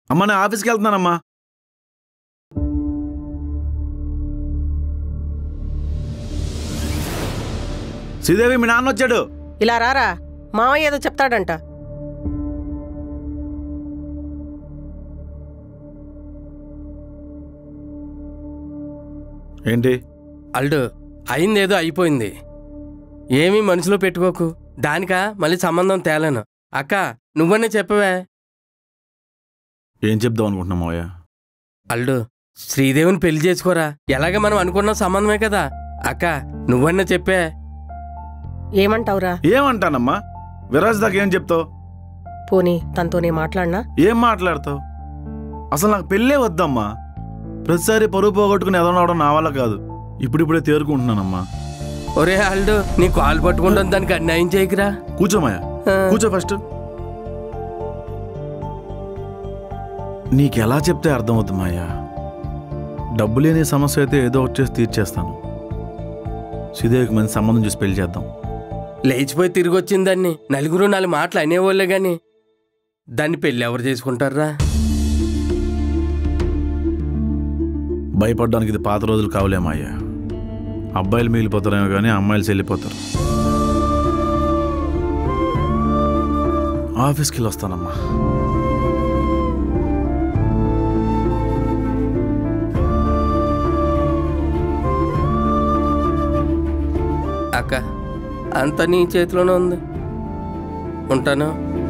అమ్మా నేను ఆఫీస్కి వెళ్తున్నానమ్మా శ్రీదేవి మీ నాన్న వచ్చాడు ఇలా రారా మామయ్య ఏదో చెప్తాడంట ఏంటి అల్డు అయిందేదో అయిపోయింది ఏమీ మనసులో పెట్టుకోకు దానికా మళ్ళీ సంబంధం తేలేను అక్క నువ్వనే చెప్పవే ఏం చెప్దాం అనుకుంటున్నాం మావయ్య అల్డు శ్రీదేవిని పెళ్లి చేసుకోరా ఎలాగ మనం అనుకున్న సంబంధమే కదా అక్క నువ్వన్నా చెప్పే ఏమంటావురా ఏమంటానమ్మా విరాజ్ దాకా ఏం చెప్తావు పోనీ తనతోనే మాట్లాడినా ఏం మాట్లాడతావు అసలు నాకు పెళ్ళే వద్దమ్మా ప్రతిసారి పరువు పోగొట్టుకుని ఎదవడం నా వల్ల కాదు ఇప్పుడిప్పుడే తేరుకుంటున్నానమ్మా ఒరే అల్డు నీ కాలు పట్టుకుంటాను దానికి అన్యాయం చేయకురా కూర్చోమాయా ఆ, కూర్చో ఫస్ట్ నీకెలా చెప్తే అర్థమవుతుంది మాయా డబ్బు లేని సమస్య అయితే ఏదో ఒకటి చేసి తీర్చేస్తాను శ్రీదేవికి మంచి సంబంధం చూసి పెళ్లి చేద్దాం లేచిపోయి తిరిగి వచ్చింది దాన్ని నలుగురు నాలుగు మాటలు అనేవాళ్ళే గాని దాన్ని పెళ్లి ఎవరు చేసుకుంటారా భయపడడానికి ఇది పాత రోజులు కావలేమయ్యా అబ్బాయిలు మిగిలిపోతారేమో కానీ అమ్మాయిలు చెల్లిపోతారు ఆఫీస్కి వెళ్ళి వస్తానమ్మా అక్క అంతా నీ చేతిలోనే ఉంది ఉంటాను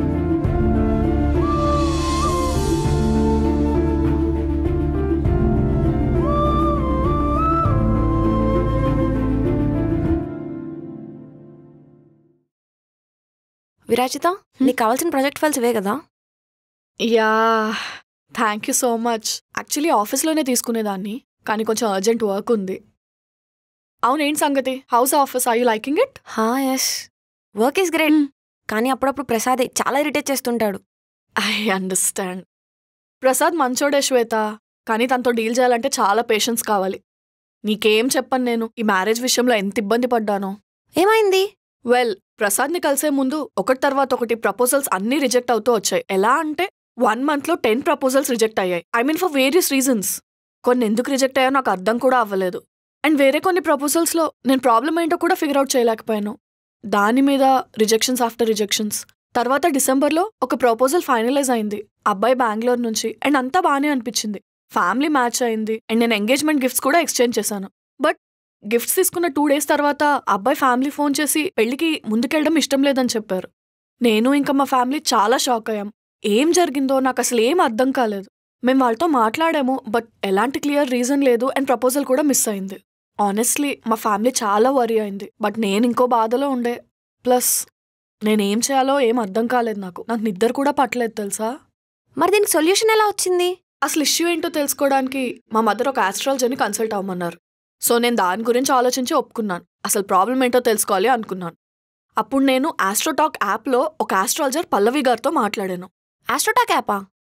విరాజిత నీకు కావాల్సిన ప్రాజెక్ట్ ఫైల్స్ ఇవే కదా yeah thank you so much actually ఆఫీస్లోనే తీసుకునేదాన్ని కానీ కొంచెం అర్జెంట్ వర్క్ ఉంది అవునేంటి సంగతి how's office I you liking it హా yes work is great Hmm. కానీ అప్పుడప్పుడు ప్రసాద్ చాలా ఇరిటేట్ చేస్తుంటాడు ఐ అండర్స్టాండ్ ప్రసాద్ మంచోడే శ్వేత కానీ తనతో డీల్ చేయాలంటే చాలా పేషెన్స్ కావాలి నీకేం చెప్పను నేను ఈ మ్యారేజ్ విషయంలో ఎంత ఇబ్బంది పడ్డానో ఏమైంది వెల్ ప్రసాద్ని కలిసే ముందు ఒకటి తర్వాత ఒకటి ప్రపోజల్స్ అన్నీ రిజెక్ట్ అవుతూ వచ్చాయి ఎలా అంటే వన్ మంత్లో టెన్ ప్రపోజల్స్ రిజెక్ట్ అయ్యాయి I mean for various reasons కొన్ని ఎందుకు రిజెక్ట్ అయ్యాయో నాకు అర్థం కూడా అవ్వలేదు అండ్ వేరే కొన్ని ప్రపోజల్స్లో నేను ప్రాబ్లం ఏంటో కూడా ఫిగర్ అవుట్ చేయలేకపోయాను దాని మీద రిజెక్షన్స్ ఆఫ్టర్ రిజెక్షన్స్ తర్వాత డిసెంబర్లో ఒక ప్రపోజల్ ఫైనలైజ్ అయింది అబ్బాయి బెంగళూరు నుంచి అండ్ అంతా బాగానే అనిపించింది ఫ్యామిలీ మ్యాచ్ అయింది అండ్ నేను ఎంగేజ్మెంట్ గిఫ్ట్స్ కూడా ఎక్స్చేంజ్ చేశాను బట్ గిఫ్ట్స్ తీసుకున్న టూ డేస్ తర్వాత అబ్బాయి ఫ్యామిలీ ఫోన్ చేసి పెళ్లికి ముందుకెళ్ళడం ఇష్టం లేదని చెప్పారు నేను ఇంకా మా ఫ్యామిలీ చాలా షాక్ అయ్యాం ఏం జరిగిందో నాకు అసలు ఏం అర్థం కాలేదు మేము వాళ్ళతో మాట్లాడాము బట్ ఎలాంటి క్లియర్ రీజన్ లేదు అండ్ ప్రపోజల్ కూడా మిస్ అయింది ఆనెస్ట్లీ మా ఫ్యామిలీ చాలా వరి అయింది బట్ నేను ఇంకో బాధలో ఉండే ప్లస్ నేనేం చేయాలో ఏం అర్థం కాలేదు నాకు నాకు నిద్ర కూడా పట్టలేదు తెలుసా మరి దీనికి సొల్యూషన్ ఎలా వచ్చింది అసలు ఇష్యూ ఏంటో తెలుసుకోవడానికి మా మదర్ ఒక ఆస్ట్రాలజీని కన్సల్ట్ అవ్వమన్నారు సో నేను దాని గురించి ఆలోచించి ఒప్పుకున్నాను అసలు ప్రాబ్లం ఏంటో తెలుసుకోవాలి అనుకున్నాను అప్పుడు నేను ఆస్ట్రోటాక్ యాప్లో ఒక ఆస్ట్రాలజర్ పల్లవి గారితో మాట్లాడాను ఆస్ట్రోటాక్ యాపా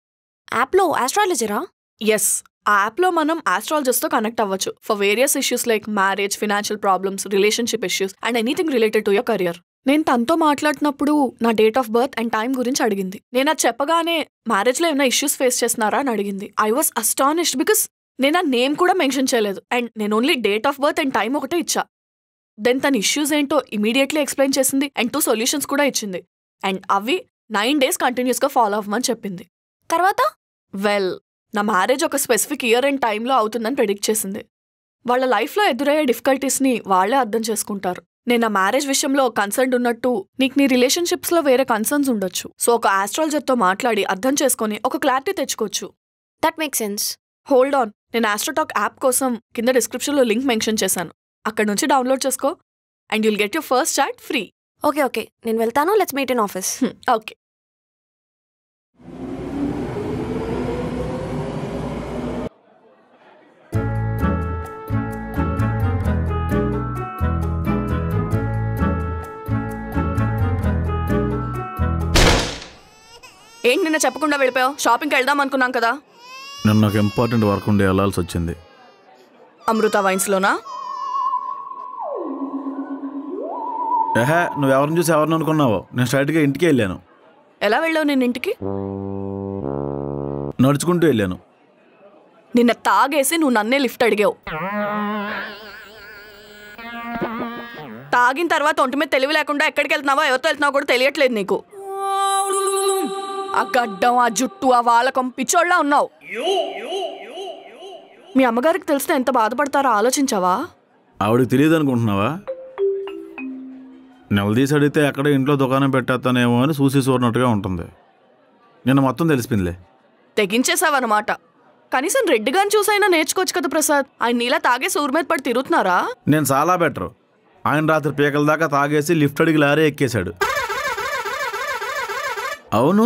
యాప్లో ఆస్ట్రాలజరా ఎస్ ఆ యాప్లో మనం ఆస్ట్రాలజర్స్తో కనెక్ట్ అవ్వచ్చు for various issues like marriage financial problems relationship issues and anything related to your career నేను తనతో మాట్లాడినప్పుడు నా date of birth and time గురించి అడిగింది నేను అది చెప్పగానే మ్యారేజ్లో ఏమైనా ఇష్యూస్ ఫేస్ చేస్తున్నారా అని అడిగింది ఐ వాస్ అస్టానిష్డ్ బికాస్ నేను ఆ నేమ్ కూడా మెన్షన్ చేయలేదు అండ్ నేను only date of birth and time ఒకటే ఇచ్చా దెన్ తన ఇష్యూస్ ఏంటో ఇమీడియట్లీ ఎక్స్ప్లెయిన్ చేసింది అండ్ టూ సొల్యూషన్స్ కూడా ఇచ్చింది అండ్ అవి నైన్ డేస్ కంటిన్యూస్గా ఫాలో అవ్వమని చెప్పింది తర్వాత వెల్ నా మ్యారేజ్ ఒక స్పెసిఫిక్ ఇయర్ అండ్ టైంలో అవుతుందని ప్రెడిక్ట్ చేసింది వాళ్ళ లైఫ్లో ఎదురయ్యే డిఫికల్టీస్ని వాళ్ళే అర్థం చేసుకుంటారు నేను నా మ్యారేజ్ విషయంలో కన్సర్న్ ఉన్నట్టు నీకు నీ రిలేషన్షిప్స్లో వేరే కన్సర్న్స్ ఉండొచ్చు సో ఒక ఆస్ట్రాలజర్తో మాట్లాడి అర్థం చేసుకొని ఒక క్లారిటీ తెచ్చుకోవచ్చు that make sense hold on నేను ఆస్ట్రోటాక్ యాప్ కోసం కింద డిస్క్రిప్షన్లో లింక్ మెన్షన్ చేశాను అక్కడ నుంచి డౌన్లోడ్ చేసుకో and you'll get your first chat free okay okay నేను వెళ్తాను let's meet in office okay ఏంటి నిన్న చెప్పకుండా వెళ్ళిపోయావు షాపింగ్కి వెళ్దాం అనుకున్నాం కదా నేను నాకు ఇంపార్టెంట్ వర్క్ ఉండి వెళ్ళాల్సి వచ్చింది అమృత వైన్స్లోనా ఏహే నువ్వు ఎవరిని చూసి ఎవరిని అనుకున్నావో నేను స్ట్రైట్గా ఇంటికి వెళ్ళాను ఎలా వెళ్ళావు నేను ఇంటికి నడుచుకుంటూ వెళ్ళాను నిన్న తాగేసి నువ్వు నన్నే లిఫ్ట్ అడిగావు తాగిన తర్వాత ఒంటి మీద తెలివి లేకుండా ఎక్కడికి వెళ్తున్నావో ఎవరితో వెళ్తున్నావో కూడా తెలియట్లేదు నీకు ఆ గడ్డం ఆ జుట్టు ఆ వాలకం పిచ్చోళ్ళ ఉన్నావు మీ అమ్మగారికి తెలిస్తే ఎంత బాధపడతారో ఆలోచించావా ఆవిడకి తెలియదు అనుకుంటున్నావా నిలదీసి అడిగితే ఎక్కడ ఇంట్లో దుకాణం పెట్టేస్తానేమో అని చూసి చూడనట్టుగా ఉంటుంది నిన్న మొత్తం తెలిసిపోయిందిలే తెగించేసావన్నమాట కనీసం రెడ్డిగాని చూసైనా నేర్చుకోవచ్చు కదా ప్రసాద్ ఆయన నీలా తాగేసి ఊరి మీద పడి తిరుగుతున్నారా నేను చాలా బెటర్ ఆయన రాత్రి పీకల దాకా తాగేసి లిఫ్ట్ అడిగి లారీ ఎక్కేశాడు అవును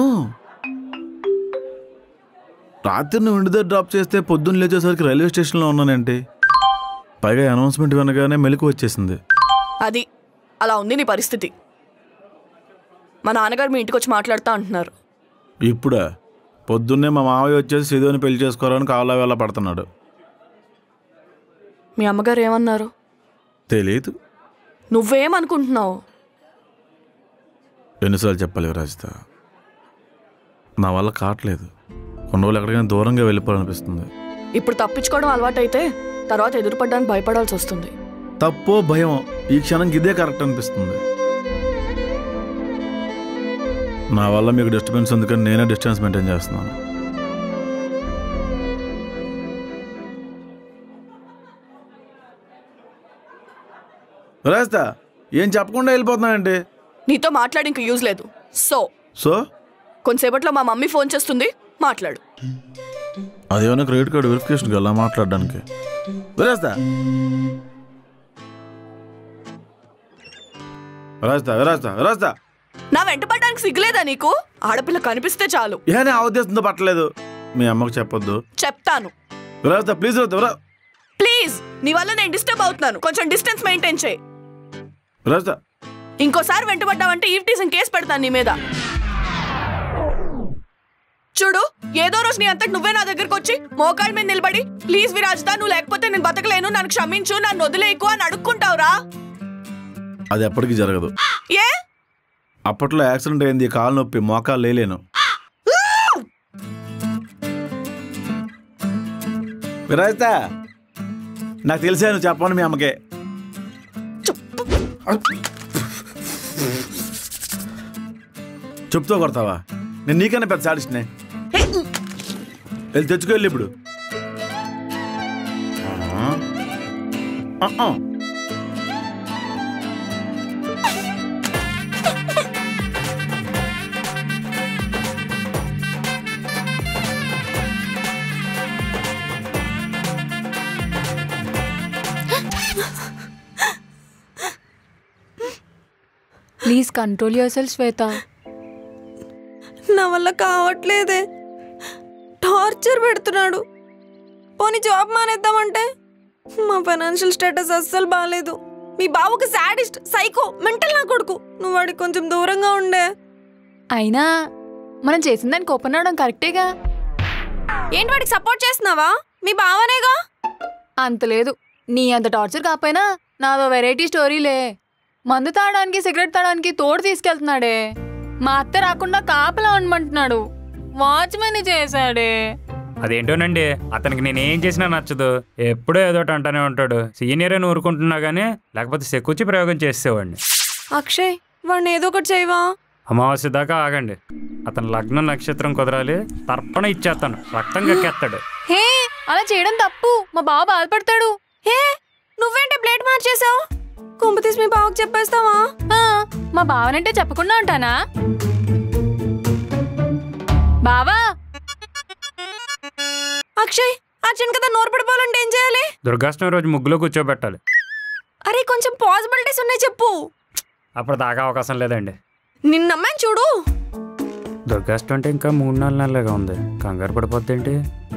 రాత్రి నువ్వు ఇంటి దగ్గర డ్రాప్ చేస్తే పొద్దున్న లేచేసరికి రైల్వే స్టేషన్లో ఉన్నానంటే పైగా అనౌన్స్మెంట్ వినగానే మెలకు వచ్చేసింది అది అలా ఉంది నీ పరిస్థితి మా నాన్నగారు మీ ఇంటికి వచ్చి మాట్లాడుతా అంటున్నారు ఇప్పుడా పొద్దున్నే మా మావయ్య వచ్చేసి సిధుని పెళ్లి చేసుకోవాలని కావాలా వేళ పడుతున్నాడు మీ అమ్మగారు ఏమన్నారు తెలియదు నువ్వేమనుకుంటున్నావు ఎన్నిసార్లు చెప్పాలి రాజిత నా వల్ల కావట్లేదు కొన్ని రోజులు ఎక్కడికైనా దూరంగా వెళ్ళిపోవాలనిపిస్తుంది ఇప్పుడు తప్పించుకోవడం అలవాటైతే తర్వాత ఎదురుపడడానికి భయపడాల్సి వస్తుంది తప్పో భయం ఈ క్షణంకి ఇదే కరెక్ట్ అనిపిస్తుంది నా వల్ల మీకు డిస్టర్బెన్స్ ఎందుకని నేనే డిస్టెన్స్ మెయింటైన్ చేస్తున్నాను రాస్తా ఏం చెప్పకుండా వెళ్ళిపోతున్నానండి నీతో మాట్లాడి ఇంక యూజ్ లేదు సో సో కొంతసేపట్లో మా మమ్మీ ఫోన్ చేస్తుంది మాట్లాడు అదేమైనా క్రెడిట్ కార్డు వెరిఫికేషన్ కదా మాట్లాడడానికి విరాస్తా విరాస్తా విరాస్తా విరాస్తా నా వెంట పడడానికి సిగ్గులేదా నీకు ఆడపిల్ల కనిపిస్తే చాలు ఏనే ఆ ఉద్దేశంతో పట్టలేదు మీ అమ్మకు చెప్పొద్దు చెప్తాను విరాస్తా ప్లీజ్ విరాస్తా విరా ప్లీజ్ నీ వల్ల నేను డిస్టర్బ్ అవుతున్నాను కొంచెం డిస్టెన్స్ మెయింటైన్ చేయి విరాస్తా ఇంకోసారి వెంటబడ్డావంటే ఈవ్ టీజింగ్ కేసు పెడతాను నీ మీద చూడు ఏదో రోజు నీ అంతటి నువ్వే నా దగ్గరకు వచ్చి మోకాళ్ళ మీద నిలబడి ప్లీజ్ విరాజిత నువ్వు లేకపోతే నేను బతకలేను నన్ను క్షమించు నన్ను వదిలేకు అని అడుక్కుంటావురా అది ఎప్పటికీ జరగదు ఏ అప్పట్లో యాక్సిడెంట్ అయింది కాలు నొప్పి మోకాలు లేలేను విరాజిత నాకు తెలిసే నువ్వు చెప్పండి మీ అమ్మకే చెప్తూ కొడతావా నేను నీకన్నా పెద్ద సాడిస్ట్నే వెళ్ళి తెచ్చుకెళ్ళి ఇప్పుడు ఆ, ఆ. Please control yourself Shweta నా వల్ల కావట్లేదే టార్చర్ పెడుతున్నాడు పోనీ జాబ్ మానేద్దామంటే మా ఫైనాన్షియల్ స్టేటస్ అస్సలు బాగాలేదు మీ బావకు సాడిస్ట్ సైకో మెంటల్ నా కొడుకు నువ్వు వాడికి కొంచెం దూరంగా ఉండే అయినా మనం చేసిన దానికి ఓపెన్ అవడం కరెక్టేగా ఏంటి వాడికి సపోర్ట్ చేస్తున్నావా మీ బావనేగా అంత లేదు నీ అంత టార్చర్ కాకపోయినా నాదో వెరైటీ స్టోరీలే మందు తాగడానికి సిగరెట్ తాగడానికి తోడు తీసుకెళ్తున్నాడే మా అత్త రాకుండా కాపలా ఉండమంటున్నాడు వాచ్మెన్ చేశాడే అదేంటోనండి అతనికి నేనేం చేసినా నచ్చదు ఎప్పుడూ ఏదో ఒకటి అంటానే ఉంటాడు సీనియర్ అని ఊరుకుంటున్నా కానీ లేకపోతే సెక్కుచ్చి ప్రయోగం చేసేవాడిని అక్షయ్ వాడిని ఏదో ఒకటి చేయవా అమావాస్య దాకా ఆగండి అతని లగ్నం నక్షత్రం కుదరాలి తర్పణ ఇచ్చేస్తాను రక్తం కక్కేస్తాడు హే అలా చేయడం తప్పు మా బావ బాధపడతాడు హే నువ్వేంటి ప్లేట్ మార్చేసావు కొంప తీసి మీ బావకు చెప్పేస్తావా ఆ, మా బావనంటే చెప్పకుండా ఉంటానా బావా అక్షయ్ అర్జెంట్ కదా నోరు పడిపోవాలంటే ఏం చేయాలి దుర్గాష్టమి రోజు ముగ్గులో కూర్చోబెట్టాలి అరే కొంచెం పాసిబిలిటీస్ ఉన్నాయి చెప్పు అప్పుడు దాకా అవకాశం లేదండి నిన్నమ్మాయి చూడు దుర్గాష్టమి అంటే ఇంకా మూడు నాలుగు నెలలుగా ఉంది కంగారు పడిపోద్ది ఏంటి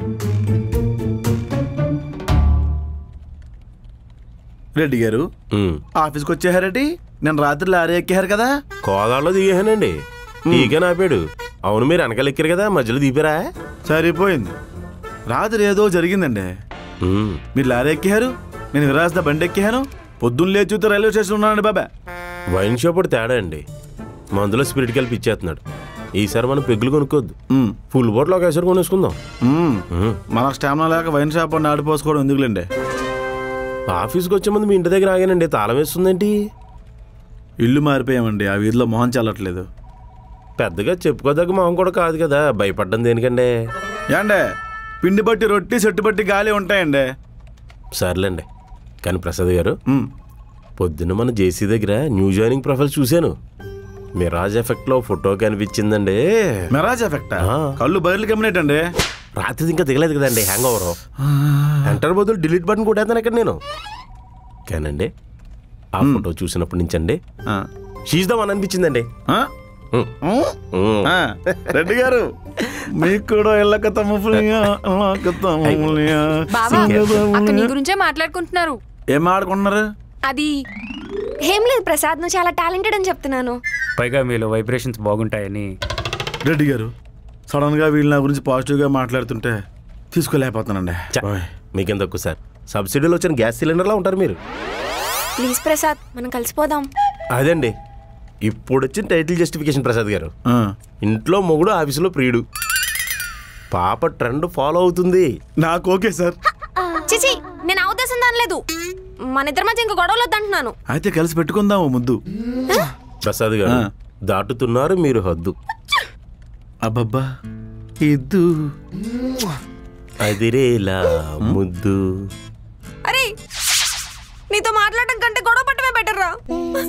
రెడ్డి గారు ఉమ్. ఆఫీస్కి వచ్చేసారటి నేను రాత్రి లారీ ఎక్కారు కదా కోదాడలో దిగేసానండి దిగే నాపాడు అవును మీరు వెనకాల ఎక్కారు కదా మధ్యలో దిపారా సరిపోయింది రాత్రి ఏదో జరిగిందండి ఉమ్. మీరు లారీ ఎక్కారు నేను విరాస్త బండి ఎక్కాను పొద్దున్న లేచి చూస్తే రైల్వే స్టేషన్ ఉన్నానండి బాబా వైన్ షాప్ ఒకటి తేడా అండి మందులో స్పిరిట్ కలిపి ఇచ్చేస్తున్నాడు ఈసారి మనం పెగ్గులు కొనుక్కోద్దు మ్మ్. ఫుల్ బాటిల్ ఒకేసారి కొనేసుకుందాం మ్మ్. మ్మ్. మనకు స్టామినా లేక వైన్ షాప్ అని ఆడిపోసుకోవడం ఎందుకులేండి ఆఫీస్కి వచ్చే ముందు మీ ఇంటి దగ్గర ఆగానండి తాళం వేస్తుందేంటి ఇల్లు మారిపోయామండి ఆ వీధిలో మొహం చల్లట్లేదు పెద్దగా చెప్పుకోదగ్గ మొహం కూడా కాదు కదా భయపడ్డం దేనికండి ఏండే పిండి బట్టి రొట్టి చెట్టు బట్టి గాలి ఉంటాయండి సర్లేండి కానీ ప్రసాద్ గారు మ్మ్. పొద్దున్న మన జేసీ దగ్గర న్యూ జాయినింగ్ ప్రొఫైల్ చూశాను మిరాజ్ ఎఫెక్ట్లో ఫోటో కనిపించిందండి మెరాజ్ ఎఫెక్ట్ ఆ. కళ్ళు బయలు కమ్మినట్టండి రాత్రి ఇంకా దిగలేదు కదండి హ్యాంగ్ ఓవర్ ఎంటర్ బదులు డిలీట్ బటన్ కొట్టేస్తాను ఇక్కడ నేను కానండి ఆ ఫోటో చూసినప్పటి నుంచి అండి ఆ. షీజ్ ద వన్ అనిపించిందండి ఆ? ఉమ్. ఉమ్. ఉమ్. ఆ, రెడ్డి గారు మీకు కూడా ఎల్లక తమ్ములియా ఎల్లక తమ్ములియా బావా అక్క నీ గురించే మాట్లాడుకుంటున్నారు ఏం ఆడుకుంటున్నారు అది ఏం లేదు ప్రసాద్ నువ్వు చాలా టాలెంటెడ్ అని చెప్తున్నాను పైగా మీలో వైబ్రేషన్స్ బాగుంటాయని రెడ్డి గారు సడన్ గా వీళ్ళు నా గురించి పాజిటివ్ గా మాట్లాడుతుంటే తీసుకోలేకపోతున్నానండి చ, ఓయ్. మీకేం తక్కువ సార్ సబ్సిడీలో వచ్చిన గ్యాస్ సిలిండర్లా ఉంటారు మీరు ప్లీజ్ ప్రసాద్ మనం కలిసిపోదాం అదండి ఇప్పుడు వచ్చిన టైటిల్ జస్టిఫికేషన్ ప్రసాద్ గారు ఆ. ఇంట్లో మొగుడు ఆఫీసులో ప్రియుడు పాప ట్రెండ్ ఫాలో అవుతుంది నాకు ఓకే సార్ చిచి నేను ఆ ఉద్దేశం దానిలేదు మన ఇద్దరి మధ్య ఇంకా గొడవలు వద్దంటున్నాను అయితే కలిసి పెట్టుకుందాము ముద్దు ప్రసాద్ గారు ఆ. దాటుతున్నారు మీరు హద్దు అబ్బబ్బా ఇద్దు అదిరేలా ముద్దు అరే నీతో మాట్లాడడం కంటే గొడవ పట్టమే బెటర్ రా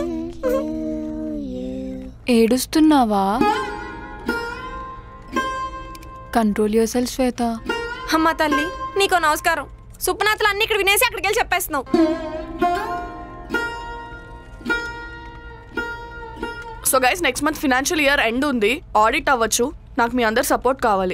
ఏడుస్తున్నావా కంట్రోల్ యువర్ సెల్ఫ్ శ్వేత అమ్మ తల్లి నీకో నమస్కారం సుప్నాథులు అన్ని ఇక్కడ వినేసి అక్కడికి వెళ్ళి చెప్పేస్తున్నావు so guys next month financial year end ఉంది ఆడిట్ అవ్వచ్చు నాకు మీ అందరు సపోర్ట్ కావాలి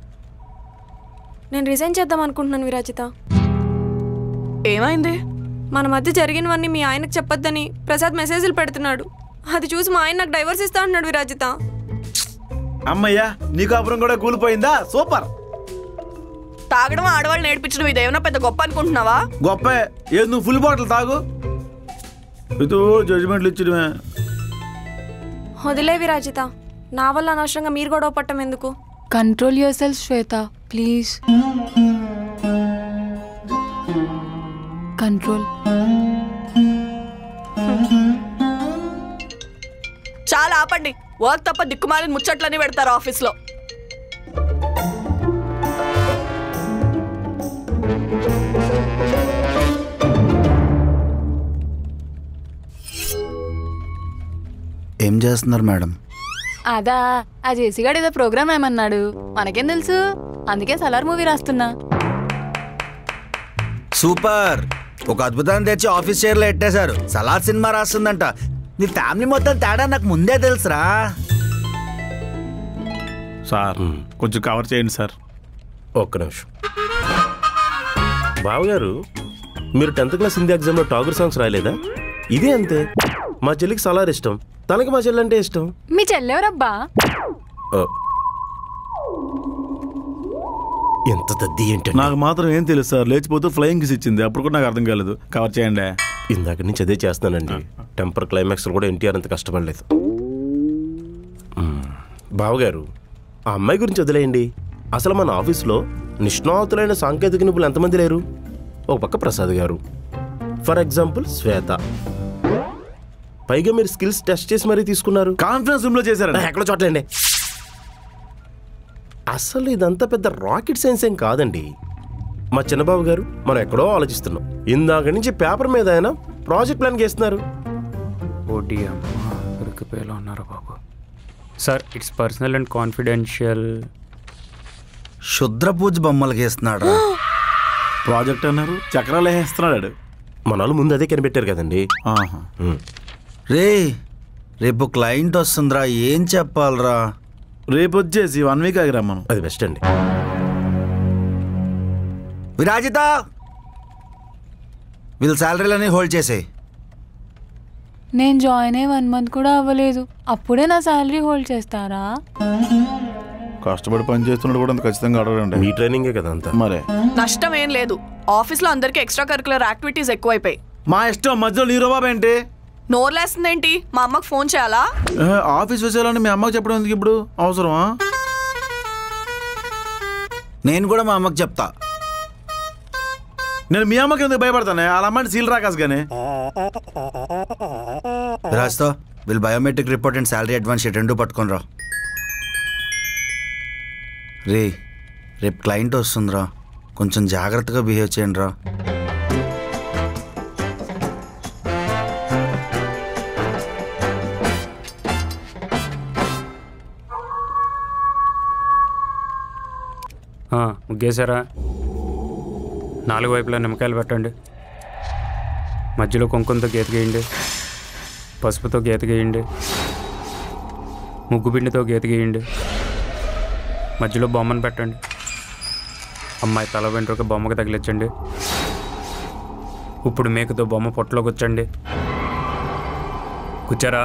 నేను రిజైన్ చేద్దాం అనుకుంటున్నాను విరాజిత ఏమైంది మన మధ్య జరిగినవన్నీ మీ ఆయనకు చెప్పొద్దని ప్రసాద్ మెసేజ్లు పెడుతున్నాడు అది చూసి మా ఆయన నాకు డైవర్స్ ఇస్తా అంటున్నాడు విరాజిత అమ్మయ్యా నీకు అపురం కూడా కూలిపోయిందా సూపర్ తాగడం ఆడవాళ్ళు నేర్పించడం ఇదేమైనా పెద్ద గొప్ప అనుకుంటున్నావా గొప్ప ఏది నువ్వు ఫుల్ బాటిల్ తాగు ఇది జడ్జిమెంట్లు ఇచ్చడమే వదిలే విరాజిత నా వల్ల అనవసరంగా మీరు గొడవ పట్టం ఎందుకు control yourself Shweta please control చాలా ఆపండి వర్క్ తప్ప దిక్కుమాలిన ముచ్చట్లన్నీ పెడతారు ఆఫీస్లో ఏం చేస్తున్నారు మేడం అదా ఆ జేసీగాడు ఏదో ప్రోగ్రామ్ ఏమన్నాడు మనకేం తెలుసు అందుకే సలార్ మూవీ రాస్తున్నా సూపర్ ఒక అద్భుతాన్ని తెచ్చి ఆఫీస్ చైర్లో ఎట్టేశారు సలార్ సినిమా రాస్తుందంట నీ ఫ్యామిలీ మొత్తం తేడా నాకు ముందే తెలుసురా సార్ కొంచెం కవర్ చేయండి సార్ ఒక్క నిమిషం బావగారు మీరు టెన్త్ క్లాస్ హిందీ ఎగ్జామ్లో టాగర్ సాంగ్స్ రాయలేదా ఇదే అంతే మా చెల్లికి సలార్ ఇష్టం తనకి మా చెల్లి అంటే ఇష్టం మీ చెల్లెవరబ్బా ఓ. ఎంత దద్ది ఏంటండి నాకు మాత్రం ఏం తెలుసు సార్ లేచిపోతూ ఫ్లయింగ్ కిస్ ఇచ్చింది అప్పుడు కూడా నాకు అర్థం కాలేదు కవర్ చేయండి ఇందాక నుంచి అదే చేస్తున్నానండి టెంపర్ క్లైమాక్స్ కూడా ఎన్టీఆర్ అంత కష్టపడలేదు మ్మ్. బావగారు ఆ అమ్మాయి గురించి వదిలేయండి అసలు మన ఆఫీస్లో నిష్ణాతులైన సాంకేతిక నిపుణులు ఎంతమంది లేరు ఒక పక్క ప్రసాద్ గారు ఫర్ ఎగ్జాంపుల్ శ్వేత పైగా మీరు స్కిల్స్ టెస్ట్ చేసి మరీ తీసుకున్నారు కాన్ఫరెన్స్ రూమ్ లో చేశారండి ఎక్కడ చోట్లండి అసలు ఇదంతా పెద్ద రాకెట్ సైన్స్ ఏం కాదండి మా చిన్నబాబు గారు మనం ఎక్కడో ఆలోచిస్తున్నాం ఇందాక నుంచి పేపర్ మీద ఆయన ప్రాజెక్ట్ ప్లాన్ చేస్తున్నారు ఓటీ అమ్మ ఇరుక్కుపోయేలా ఉన్నారు బాబు sir it's personal and confidential శుద్ర పూజ బొమ్మలు గీస్తున్నాడు ప్రాజెక్ట్ అన్నారు చక్రాలు వేస్తున్నాడు మన వాళ్ళు ముందు అదే కనిపెట్టారు కదండి ఆహా. ఉమ్. రే రేపు క్లయింట్ వస్తుందిరా ఏం చెప్పాలరా రేపు వచ్చేసి వన్ వీక్ ఆగిరా మనం అది బెస్ట్ అండి విరాజిత వీళ్ళ శాలరీలన్నీ హోల్డ్ చేసేయి నేను జాయిన్ అయ్యి వన్ మంత్ కూడా అవ్వలేదు అప్పుడే నా శాలరీ హోల్డ్ చేస్తారా కష్టపడి పని చేస్తున్నాడు కూడా అంత ఖచ్చితంగా అడగండి మీ ట్రైనింగే కదా అంతా మరే నష్టం ఏం లేదు ఆఫీస్లో అందరికీ ఎక్స్ట్రా కరికులర్ యాక్టివిటీస్ ఎక్కువైపోయి మా ఇష్టం మధ్యలో నీ రూబాబు ఏంటి నోర్లేస్తుందేంటి మా అమ్మకి ఫోన్ చేయాలా ఏ, ఆఫీస్ విషయాలని మీ అమ్మకి చెప్పడం ఎందుకు ఇప్పుడు అవసరమా నేను కూడా మా అమ్మకి చెప్తా నేను మీ అమ్మకి ఎందుకు భయపడతానే వాళ్ళ అమ్మాయిని సీల్ రాకాస్ కానీ రాస్తా వీళ్ళు biometric report and salary advance sheet రెండు పట్టుకొని రా రే రేపు క్లయింట్ వస్తుందిరా కొంచెం జాగ్రత్తగా బిహేవ్ చేయండి రా ఆ, ముగ్గేశారా నాలుగు వైపులా నిమ్మకాయలు పెట్టండి మధ్యలో కుంకుమతో గీత గీయండి పసుపుతో గీత గీయండి ముగ్గు పిండితో గీత గీయండి మధ్యలో బొమ్మను పెట్టండి అమ్మాయి తల వెంట్రుక బొమ్మకు తగిలించండి ఇప్పుడు మేకతో బొమ్మ పొట్టలో కూర్చోండి కూర్చారా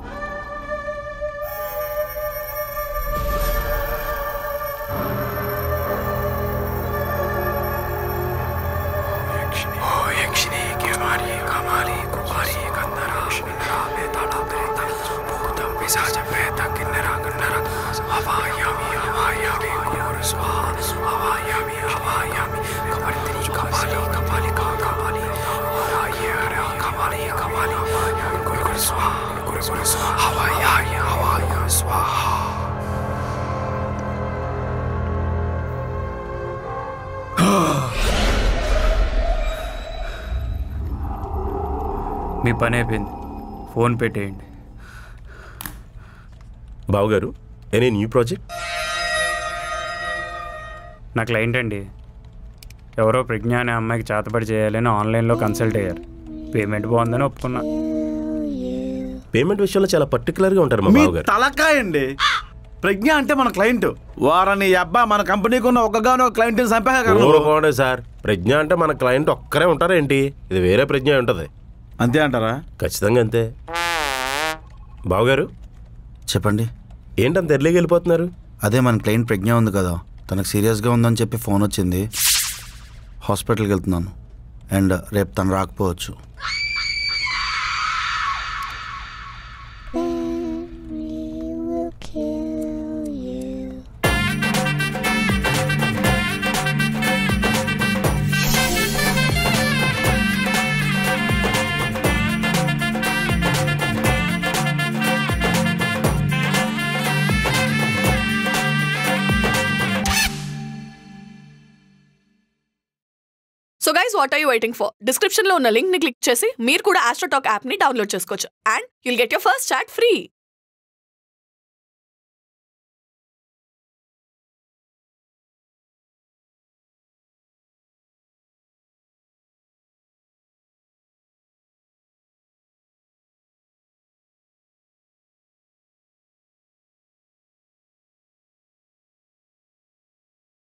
మీ పని అయిపోయింది ఫోన్ పెట్టేయండి బావగారు ఎనీ న్యూ ప్రాజెక్ట్ నా క్లయింట్ అండి ఎవరో ప్రజ్ఞ అనే అమ్మాయికి చేతపడి చేయాలని ఆన్లైన్లో కన్సల్ట్ అయ్యారు పేమెంట్ బాగుందని ఒప్పుకున్నా పేమెంట్ విషయంలో చాలా పర్టికులర్గా ఉంటారు మా మీ బావగారు తలకాయ అండి ప్రజ్ఞ అంటే మన క్లయింట్ వారని అబ్బా మన కంపెనీకి ఉన్న ఒక్కగానో క్లయింట్ చంపేక ఊరుకోండి సార్ ప్రజ్ఞ అంటే మన క్లయింట్ ఒక్కరే ఉంటారేంటి ఇది వేరే ప్రజ్ఞ అయి ఉంటుంది అంతే అంటారా ఖచ్చితంగా అంతే బావగారు చెప్పండి ఏంటంత ఎర్లీగా వెళ్ళిపోతున్నారు అదే మన క్లయింట్ ప్రజ్ఞ ఉంది కదా తనకు సీరియస్గా ఉందని చెప్పి ఫోన్ వచ్చింది హాస్పిటల్కి వెళ్తున్నాను అండ్ రేపు తను రాకపోవచ్చు so guys what are you waiting for description లో ఉన్న లింక్ ని క్లిక్ చేసి మీరు కూడా ఆస్ట్రోటాక్ యాప్ ని డౌన్లోడ్ చేసుకోవచ్చు and you'll get your first chat free